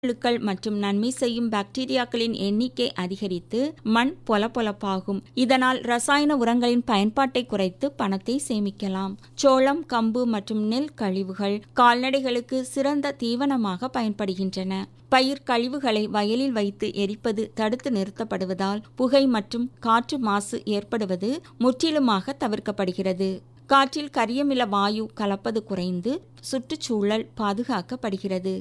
புழுக்கள் மற்றும் நன்மை செய்யும் பாக்டீரியாக்களின் எண்ணிக்கை அதிகரித்து மண் பொலபொலப்பாகும் இதனால் ரசாயன உரங்களின் பயன்பாட்டை குறைத்து பணத்தை சேமிக்கலாம் சோளம் கம்பு மற்றும் நெல் கழிவுகள் கால்நடைகளுக்கு சிறந்த தீவனமாக பயன்படுகின்றன பயிர் கழிவுகளை வயலில் வைத்து எரிப்பது தடுத்து நிறுத்தப்படுவதால் புகை மற்றும் காற்று மாசு ஏற்படுவது முற்றிலுமாக தவிர்க்கப்படுகிறது காற்றில் கரியமில வாயு கலப்பது குறைந்து சுற்றுச்சூழல் பாதுகாக்கப்படுகிறது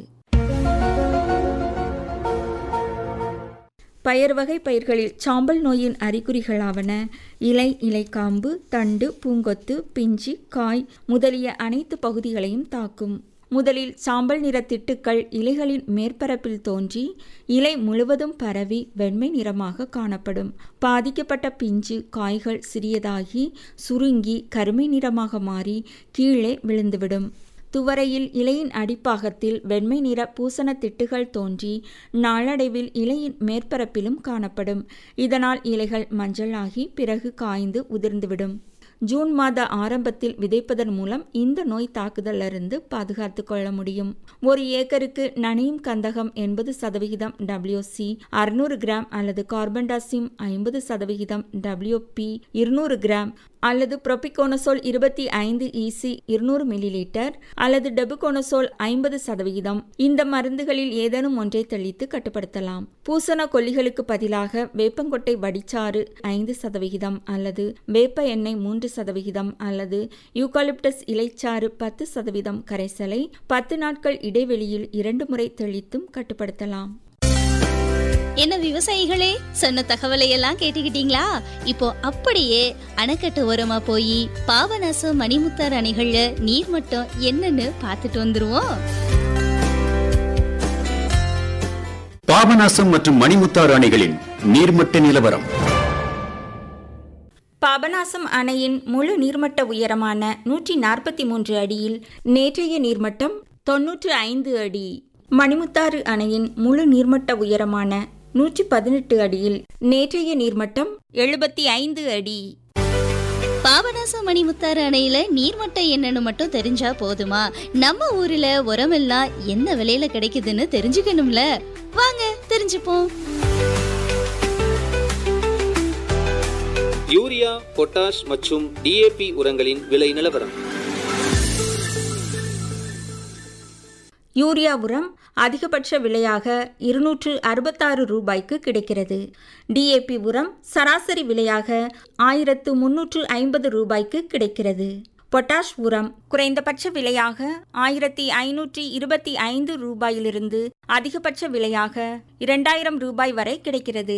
பயறு வகை பயிர்களில் சாம்பல் நோயின் அறிகுறிகளாவன இலை இலைக்காம்பு தண்டு பூங்கொத்து பிஞ்சி காய் முதலிய அனைத்து பகுதிகளையும் தாக்கும் முதலில் சாம்பல் நிற திட்டுக்கள் இலைகளின் மேற்பரப்பில் தோன்றி இலை முழுவதும் பரவி வெண்மை நிறமாக காணப்படும் பாதிக்கப்பட்ட பிஞ்சு காய்கள் சிறியதாகி சுருங்கி கருமை நிறமாக மாறி கீழே விழுந்துவிடும் துவரையில் இலையின் அடிப்பாகத்தில் வெண்மை நிற பூசண திட்டுகள் தோன்றி நாளடைவில் இலையின் மேற்பரப்பிலும் காணப்படும் இதனால் இலைகள் மஞ்சளாகி பிறகு காய்ந்து உதிர்ந்துவிடும் ஜூன் மாத ஆரம்பத்தில் விதைப்பதன் மூலம் இந்த நோய் தாக்குதலிருந்து பாதுகாத்து கொள்ள முடியும் ஒரு ஏக்கருக்கு நனையும் கந்தகம் எண்பது சதவிகிதம் டபிள்யூசி அறுநூறு கிராம் அல்லது கார்பன்டாசிம் ஐம்பது சதவிகிதம் டபிள்யூபி இருநூறு கிராம் அல்லது புரோபிகோனசோல் இருபத்தி ஐந்து இசி இருநூறு மில்லிலிட்டர் அல்லது டெபுகோனசோல் ஐம்பது சதவிகிதம் இந்த மருந்துகளில் ஏதேனும் ஒன்றை தெளித்து கட்டுப்படுத்தலாம் பூசண கொல்லிகளுக்கு பதிலாக வேப்பங்கொட்டை வடிச்சாறு ஐந்து சதவிகிதம் அல்லது வேப்ப எண்ணெய் மூன்று சதவிகிதம் அல்லது யூகாலிப்டஸ் இலைச்சாறு பத்து சதவீதம் கரைசலை பத்து நாட்கள் இடைவெளியில் இரண்டு முறை தெளித்தும் கட்டுப்படுத்தலாம் என்ன விவசாயிகளே சொன்ன தகவலை எல்லாம் கேட்டுக்கிட்டீங்களா இப்போ அப்படியே அணைக்கட்டு ஓரமா போய் பாபநாசம் மணிமுத்தார் அணைகள்ல நீர் மட்டம் என்னன்னு பார்த்துட்டு வந்துருவோம் பாபநாசம் மற்றும் மணிமுத்தாறு அணைகளின் நீர்மட்ட நிலவரம் பாபநாசம் அணையின் முழு நீர்மட்ட உயரமான நூற்றி நாற்பத்தி மூன்று அடியில் நேற்றைய நீர்மட்டம் தொன்னூற்று ஐந்து அடி மணிமுத்தாறு அணையின் முழு நீர்மட்ட உயரமான நூற்றி பதினெட்டு அடியில் நேற்றைய நீர்மட்டம் எழுபத்தி ஐந்து அடி பாபநாசம் மணிமுத்தாறு அணையில நீர்மட்டம் என்னன்னு மட்டும் தெரிஞ்சா போதுமா நம்ம ஊர்ல உரமெல்லாம் என்ன விலையில கிடைக்குதுன்னு தெரிஞ்சுக்கணும்ல வாங்க தெரிஞ்சுப்போம் யூரியா பொட்டாஷ் மற்றும் டிஏபி உரங்களின் விலை நிலவரம் யூரியா உரம் அதிகபட்ச விலையாக இருநூற்று அறுபத்தாறு ரூபாய்க்கு கிடைக்கிறது டிஏபி உரம் சராசரி விலையாக ஆயிரத்து முன்னூற்று ஐம்பது ரூபாய்க்கு கிடைக்கிறது பொட்டாஷ் உரம் குறைந்தபட்ச விலையாக ஆயிரத்தி ஐநூற்றி இருபத்தி ஐந்து ரூபாயிலிருந்து அதிகபட்ச விலையாக இரண்டாயிரம் ரூபாய் வரை கிடைக்கிறது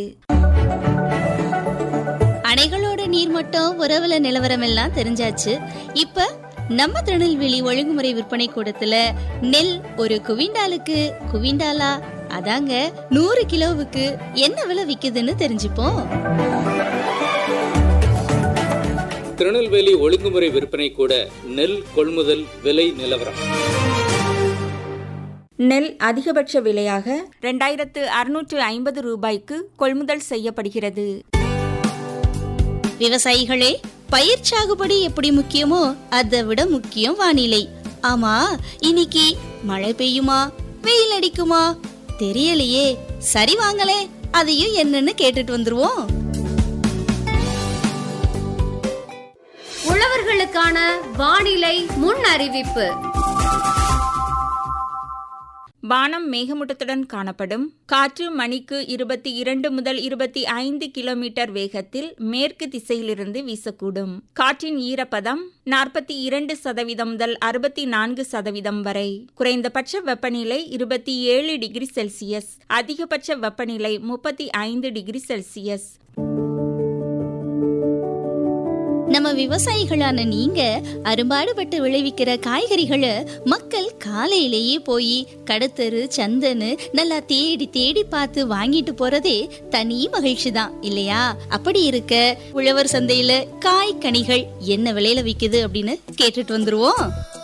அணைகளோட நீர்மட்டம் உறவுல நிலவரம் எல்லாம் தெரிஞ்சாச்சு இப்ப நம்ம திருநெல்வேலி ஒழுங்குமுறை விற்பனை கூடத்துல நெல் ஒரு குவிண்டாலுக்கு குவிண்டாலா அதாங்க நூறு கிலோவுக்கு என்ன விலை விக்குதுன்னு தெரிஞ்சுப்போம் திருநெல்வேலி ஒழுங்குமுறை விற்பனை கூட நெல் கொள்முதல் விலை நிலவரம் நெல் அதிகபட்ச விலையாக ரெண்டாயிரத்து அறுநூற்று ஐம்பது ரூபாய்க்கு கொள்முதல் செய்யப்படுகிறது விவசாயிகளே பயிர் சாகுபடி எப்படி முக்கியமோ அதை விட முக்கியம் வானிலை ஆமா இன்னைக்கு மழை பெய்யுமா வெயில் அடிக்குமா தெரியலையே சரி வாங்களே அதையும் என்னன்னு கேட்டுட்டு வந்துருவோம் உழவர்களுக்கான வானிலை முன் அறிவிப்பு வானம் மேகமூட்டத்துடன் காணப்படும் காற்று மணிக்கு இருபத்தி இரண்டு முதல் இருபத்தி ஐந்து கிலோமீட்டர் வேகத்தில் மேற்கு திசையிலிருந்து வீசக்கூடும் காற்றின் ஈரப்பதம் நாற்பத்தி இரண்டு சதவீதம் முதல் அறுபத்தி நான்கு சதவீதம் வரை குறைந்தபட்ச வெப்பநிலை இருபத்தி ஏழு டிகிரி செல்சியஸ் அதிகபட்ச வெப்பநிலை முப்பத்தி ஐந்து டிகிரி செல்சியஸ் நம்ம விவசாயிகளான நீங்க அரும்பாடுபட்டு விளைவிக்கிற காய்கறிகளை மக்கள் காலையிலேயே போய் கடத்தரு சந்தன்னு நல்லா தேடி தேடி பார்த்து வாங்கிட்டு போறதே தனி மகிழ்ச்சி தான் இல்லையா அப்படி இருக்க உழவர் சந்தையில காய் கனிகள் என்ன விலையில விக்குது அப்படின்னு கேட்டுட்டு வந்துருவோம்